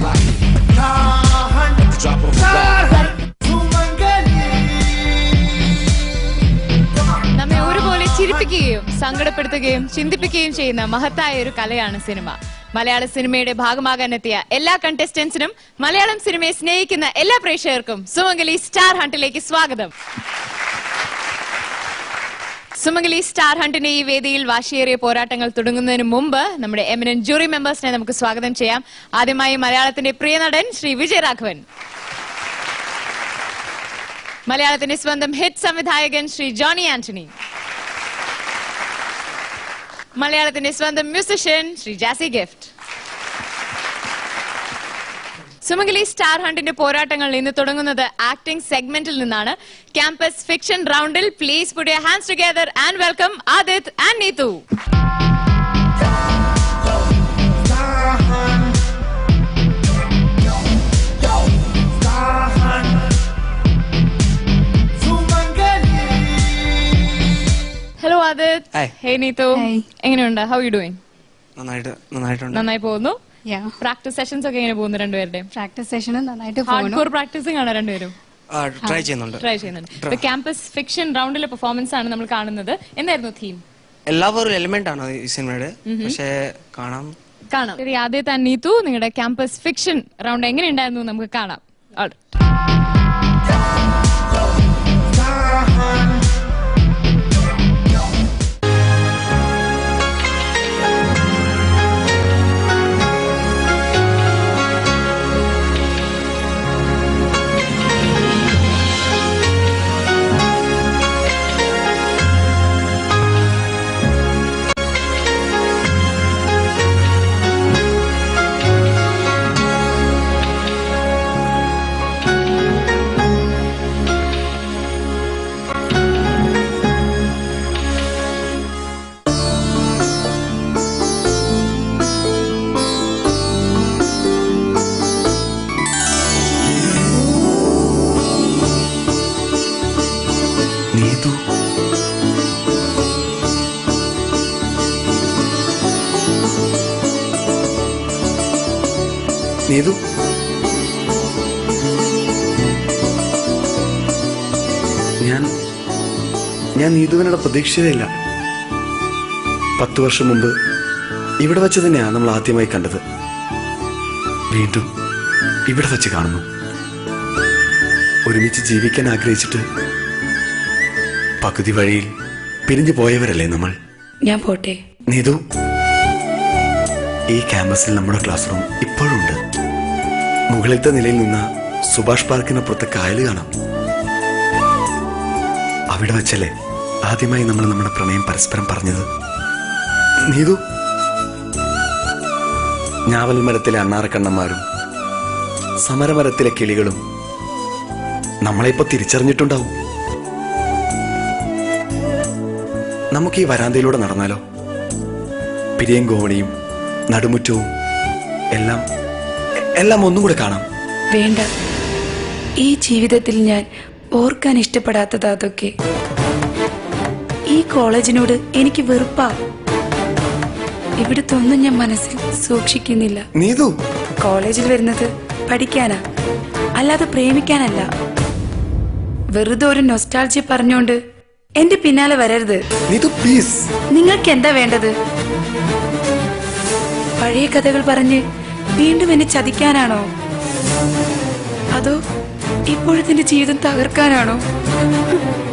Drop of a bomb. നമ്മെ ഒരുപോലെ ചിരിപ്പിക്കുകയും സങ്കടപ്പെടുത്തുകയും ചിന്തിപ്പിക്കുകയും ചെയ്യുന്ന മഹത്തായ ഒരു കലയാണ് സിനിമ മലയാള സിനിമയുടെ ഭാഗമാകാൻ എത്തിയ എല്ലാ കണ്ടസ്റ്റന്റ്സിനും മലയാളം സിനിമയെ സ്നേഹിക്കുന്ന എല്ലാ പ്രേക്ഷകർക്കും സുമംഗലി സ്റ്റാർ ഹണ്ടിലേക്ക് സ്വാഗതം സുമംഗലി സ്റ്റാർ ഹണ്ടിന്റെ ഈ വേദിയിൽ വാശിയേറിയ പോരാട്ടങ്ങൾ തുടങ്ങുന്നതിന് മുമ്പ് നമ്മുടെ എമിനൻ ജൂറി മെമ്പേഴ്സിനെ നമുക്ക് സ്വാഗതം ചെയ്യാം ആദ്യമായി മലയാളത്തിന്റെ പ്രിയ നടൻ ശ്രീ വിജയരാഘവൻ മലയാളത്തിന്റെ സ്വന്തം ഹിറ്റ് സംവിധായകൻ ശ്രീ ജോണി ആന്റണി മലയാളത്തിന്റെ സ്വന്തം മ്യൂസിഷ്യൻ ശ്രീ ജാസി ഗിഫ്റ്റ് സുമംഗലി സ്റ്റാർ ഹണ്ടിന്റെ പോരാട്ടങ്ങൾ ഇന്ന് തുടങ്ങുന്നത് ആക്ടിംഗ് സെഗ്മെന്റിൽ നിന്നാണ് ക്യാമ്പസ് ഫിക്ഷൻ റൗണ്ടിൽ please put your hands together and welcome Adith and Neethu hello Adith Hi. Hey Neethu Hi. എങ്ങനെയുണ്ട് ഹൗ യു ഡൂയിങ് നന്നായിട്ട് നന്നായിട്ടുണ്ട് നന്നായി പോകുന്നു പ്രാക്ടീസ് സെഷൻസ് ഒക്കെ എങ്ങനെ പോകുന്നു രണ്ടുപേരുടെയും പ്രാക്ടീസ് സെഷൻ നന്നായിട്ട് ഹാർഡ് പോകുന്നു കോർ പ്രാക്ടീസിംഗ് ആണ് രണ്ടുപേരും ട്രൈ ചെയ്യുന്നുണ്ട് ട്രൈ ചെയ്യുന്നുണ്ട് ക്യാമ്പസ് ഫിക്ഷൻ റൗണ്ടിലെ പെർഫോമൻസ് ആണ് നമ്മൾ കാണുന്നത് എന്തായിരുന്നു തീം എല്ലാവരും ഒരു എലിമെന്റ് ആണ് ഈ സിനിമയുടെ പക്ഷേ കാണാം കാണാം ശരി ആദ്യത്തെ നീതു നിങ്ങളുടെ ക്യാമ്പസ് ഫിക്ഷൻ റൗണ്ട് എങ്ങനെ ഉണ്ടായിരുന്നു നമുക്ക് കാണാം Alright. നീതു നീതു ഞാൻ ഞാൻ നീതുവിനോട് പ്രതീക്ഷിച്ചതേയില്ല പത്ത് വർഷം മുമ്പ് ഇവിടെ വെച്ച് തന്നെയാണ് നമ്മൾ ആദ്യമായി കണ്ടത് വീണ്ടും ഇവിടെ വെച്ച് കാണുന്നു ഒരുമിച്ച് ജീവിക്കാൻ ആഗ്രഹിച്ചിട്ട് പകുതി വഴിയിൽ പിരിഞ്ഞു പോയവരല്ലേ നമ്മൾ ഞാൻ പോട്ടെ നീതു ഈ ക്യാമ്പസിൽ നമ്മുടെ ക്ലാസ് റൂം ഇപ്പോഴുണ്ട് മുകളിലത്തെ നിലയിൽ നിന്ന് സുഭാഷ് പാർക്കിനപ്പുറത്തെ കായൽ കാണാം അവിടെ വെച്ചല്ലേ ആദ്യമായി നമ്മൾ നമ്മുടെ പ്രണയം പരസ്പരം പറഞ്ഞത് നീതു ഞാവൽ മരത്തിലെ അണ്ണാറക്കണ്ണന്മാരും സമരമരത്തിലെ കിളികളും നമ്മളെ ഇപ്പൊ തിരിച്ചറിഞ്ഞിട്ടുണ്ടാവും നമുക്ക് ഈ വരാന്തയിലൂടെ നടന്നാലോ പിരിയം കോവണിയും നടുമുറ്റവും എല്ലാം എ- എല്ലാം ഒന്നും കൂടെ കാണാം വേണ്ട ഈ ജീവിതത്തിൽ ഞാൻ ഓർക്കാൻ ഇഷ്ടപ്പെടാത്തത് അതൊക്കെ ഈ കോളേജിനോട് എനിക്ക് വെറുപ്പാ ഇവിടുത്തെ ഒന്നും ഞാൻ മനസ്സിൽ സൂക്ഷിക്കുന്നില്ല നീതു കോളേജിൽ വരുന്നത് പഠിക്കാനാ അല്ലാതെ പ്രേമിക്കാനല്ല വെറുതെ ഒരു നൊസ്റ്റാൾജി പറഞ്ഞുകൊണ്ട് എന്റെ പിന്നാലെ വരരുത് നീതു പ്ലീസ് നിങ്ങൾക്ക് എന്താ വേണ്ടത് പഴയ കഥകൾ പറഞ്ഞ് വീണ്ടും എന്നെ ചതിക്കാനാണോ അതോ ഇപ്പോഴത്തെ ജീവിതം തകർക്കാനാണോ